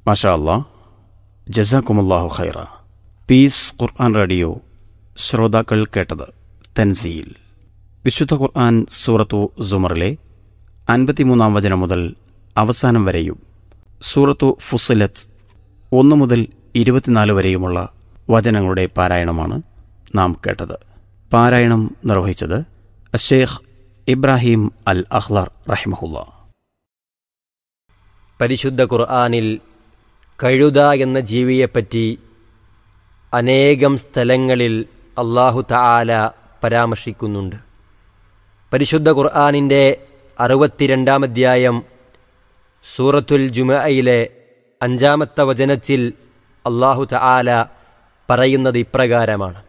മാഷാ അല്ലാ ജസാക്കുമുല്ലാഹു ഖൈറ പീസ് ഖുർആൻ റേഡിയോ ശ്രോതാക്കൾ കേട്ടത് തൻസീൽ വിശുദ്ധ ഖുർആൻ സൂറത്തു സുമറിലെ അൻപത്തിമൂന്നാം വചനം മുതൽ അവസാനം വരെയും സൂറത്തു ഫുസിലത്ത് ഒന്ന് മുതൽ ഇരുപത്തിനാല് വരെയുമുള്ള വചനങ്ങളുടെ പാരായണമാണ് നാം കേട്ടത് പാരായണം നിർവഹിച്ചത് അഷേഖ് ഇബ്രാഹിം അൽ അഹ്ലർ റഹിമഹുല്ല പരിശുദ്ധ ഖുർആാനിൽ കഴുത എന്ന ജീവിയെപ്പറ്റി അനേകം സ്ഥലങ്ങളിൽ അള്ളാഹു തആല പരാമർശിക്കുന്നുണ്ട് പരിശുദ്ധ ഖുർആാനിൻ്റെ അറുപത്തിരണ്ടാം അധ്യായം സൂറത്തുൽ ജുമയിലെ അഞ്ചാമത്തെ വചനത്തിൽ അള്ളാഹു തആല പറയുന്നത് ഇപ്രകാരമാണ്